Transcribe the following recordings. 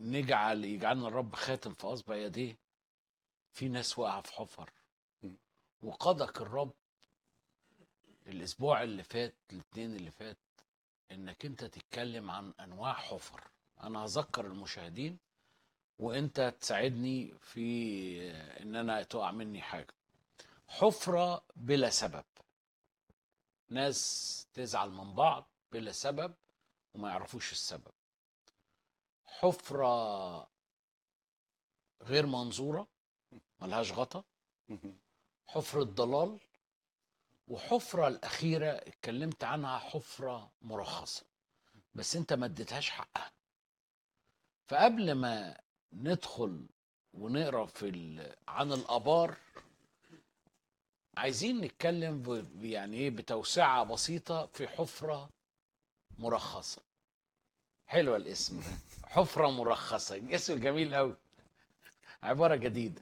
نجعل يجعلنا الرب خاتم في اصبع يديه في ناس واقعه في حفر مم. وقدك الرب الاسبوع اللي فات الاثنين اللي فات انك انت تتكلم عن انواع حفر انا هذكر المشاهدين وانت تساعدني في ان انا تقع مني حاجه حفره بلا سبب ناس تزعل من بعض بلا سبب وما يعرفوش السبب حفره غير منظوره ملهاش غطا مهم. حفرة ضلال وحفرة الأخيرة اتكلمت عنها حفرة مرخصة بس أنت ما اديتهاش حقها فقبل ما ندخل ونقرا في ال- عن الآبار عايزين نتكلم ب- يعني ايه بتوسعة بسيطة في حفرة مرخصة حلوة الاسم ده حفرة مرخصة اسم جميل قوي عبارة جديدة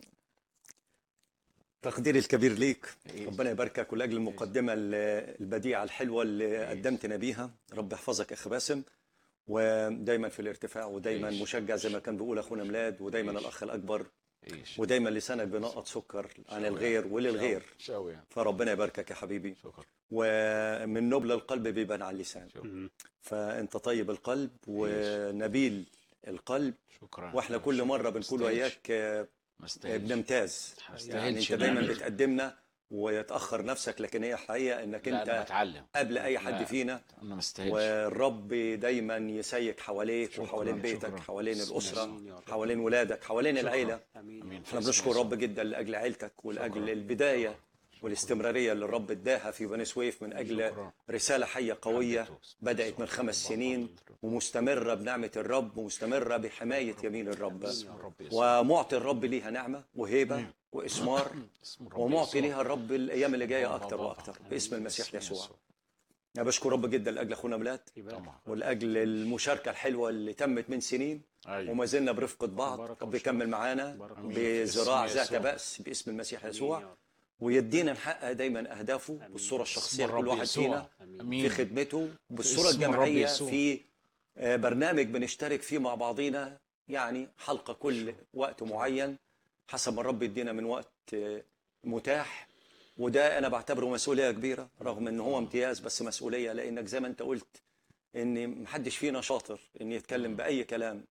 تقديري الكبير ليك إيه. ربنا يباركك ولاجل المقدمه ال- البديعه الحلوه اللي قدمتنا بيها رب يحفظك اخ باسم ودايما في الارتفاع ودايما إيش. مشجع زي ما كان بيقول اخونا ميلاد ودايما إيش. الاخ الاكبر ايش ودايما لسانك بينقط سكر عن الغير وللغير شوي يعني فربنا يباركك يا حبيبي شكرا ومن نبل القلب بيبان على اللسان شكرا فانت طيب القلب ونبيل القلب شكرا واحنا كل مره بنكون مستاهلش. وياك آه، ما استاهلش بنمتاز ما يعني استاهلش انت دايما نعمل. بتقدمنا ويتاخر نفسك لكن هي حقيقه انك لا انا انت بتعلم قبل اي حد لا. فينا انا ما استاهلش والرب دايما يسيك حواليك شكراً، وحوالين بيتك شكراً. حوالين بسم الاسره الله. حوالين ولادك حوالين شكراً. العيله امين احنا بنشكر رب جدا لاجل عيلتك ولاجل شكراً. البدايه والاستمراريه اللي الرب اداها في بني سويف من اجل شكراً. رساله حيه قويه بدات من خمس سنين ومستمره بنعمه الرب ومستمره بحمايه يمين الرب باسم الرب يسوع ومعطي الرب ليها نعمه وهيبه واثمار باسم الرب ومعطي يسوع. ليها الرب الايام اللي جايه بابا، اكتر بابا. واكتر باسم المسيح باسم يسوع انا بشكر رب جدا لاجل اخونا ميلاد طبعا ولاجل المشاركه الحلوه اللي تمت من سنين ايوه وما زلنا برفقه بعض بركة رب يكمل معانا بركة بزراعه باسم ذات يسوع. باس باسم المسيح يسوع ويدينا نحقق دايما اهدافه بالصوره الشخصيه باسم لكل الرب واحد يسوع. فينا امين في خدمته بالصوره باسم الرب الجماعيه يسوع. في آه، برنامج بنشترك فيه مع بعضينا يعني حلقه كل وقت معين حسب ما الرب يدينا من وقت آه، متاح وده انا بعتبره مسؤوليه كبيره رغم ان هو امتياز بس مسؤوليه لانك زي ما انت قلت ان محدش فينا شاطر ان يتكلم باي كلام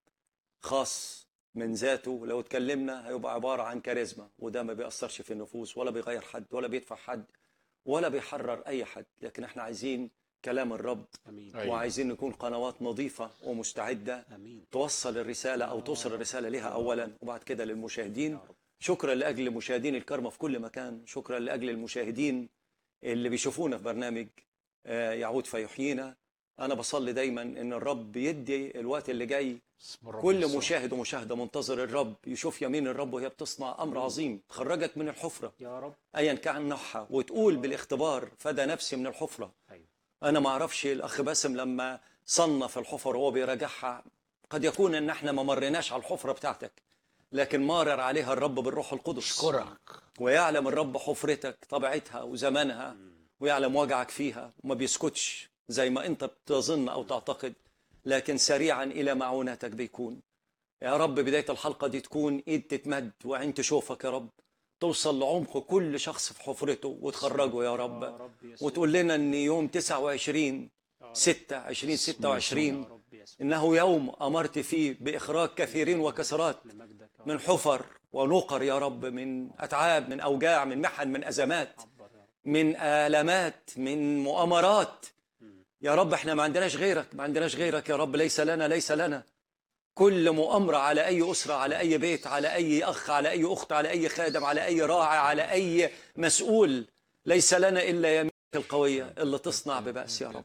خاص من ذاته لو اتكلمنا هيبقى عباره عن كاريزما وده ما بيأثرش في النفوس ولا بيغير حد ولا بيدفع حد ولا بيحرر اي حد لكن احنا عايزين كلام الرب امين أيوة. وعايزين نكون قنوات نظيفه ومستعده امين توصل الرساله او توصل الرساله لها اولا وبعد كده للمشاهدين شكرا لاجل مشاهدين الكرمه في كل مكان شكرا لاجل المشاهدين اللي بيشوفونا في برنامج آه، يعود فيحيينا انا بصلي دايما ان الرب يدي الوقت اللي جاي باسم الرب كل يسوع. مشاهد ومشاهده منتظر الرب يشوف يمين الرب وهي بتصنع امر عظيم تخرجك من الحفره يا رب ايا كان نوعها وتقول بالاختبار فدى نفسي من الحفره ايوه انا ما اعرفش الاخ باسم لما صنف الحفر وهو بيراجعها قد يكون ان احنا ما مريناش على الحفره بتاعتك لكن مارر عليها الرب بالروح القدس اشكرك ويعلم الرب حفرتك طبيعتها وزمانها ويعلم وجعك فيها وما بيسكتش زي ما انت بتظن او تعتقد لكن سريعا الى معوناتك بيكون يا رب بدايه الحلقه دي تكون ايد تتمد وعين تشوفك يا رب توصل لعمق كل شخص في حفرته وتخرجه يا رب يا رب يسوع وتقول لنا ان يوم 29 يا رب. 6 2026 يا رب يسوع انه يوم امرت فيه باخراج كثيرين وكسرات لمجدك يا رب من حفر ونقر يا رب من اتعاب من اوجاع من محن من ازمات عبر يا رب من آلامات من مؤامرات يا رب احنا ما عندناش غيرك ما عندناش غيرك يا رب ليس لنا ليس لنا كل مؤامرة على أي أسرة على أي بيت على أي أخ على أي أخت على أي خادم على أي راعي على أي مسؤول ليس لنا إلا يمينك القوية اللي تصنع ببأس يا رب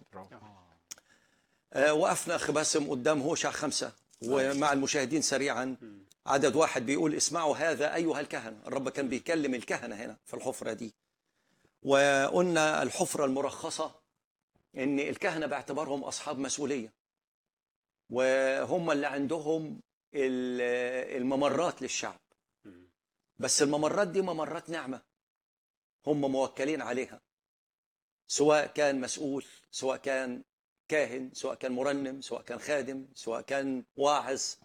آه، وقفنا أخ باسم قدام هوشع خمسة ومع المشاهدين سريعا عدد واحد بيقول اسمعوا هذا أيها الكهنة الرب كان بيكلم الكهنة هنا في الحفرة دي وقلنا الحفرة المرخصة ان الكهنة باعتبارهم اصحاب مسؤولية وهم اللي عندهم ال- الممرات للشعب بس الممرات دي ممرات نعمة هم موكلين عليها سواء كان مسؤول سواء كان كاهن سواء كان مرنم سواء كان خادم سواء كان واعظ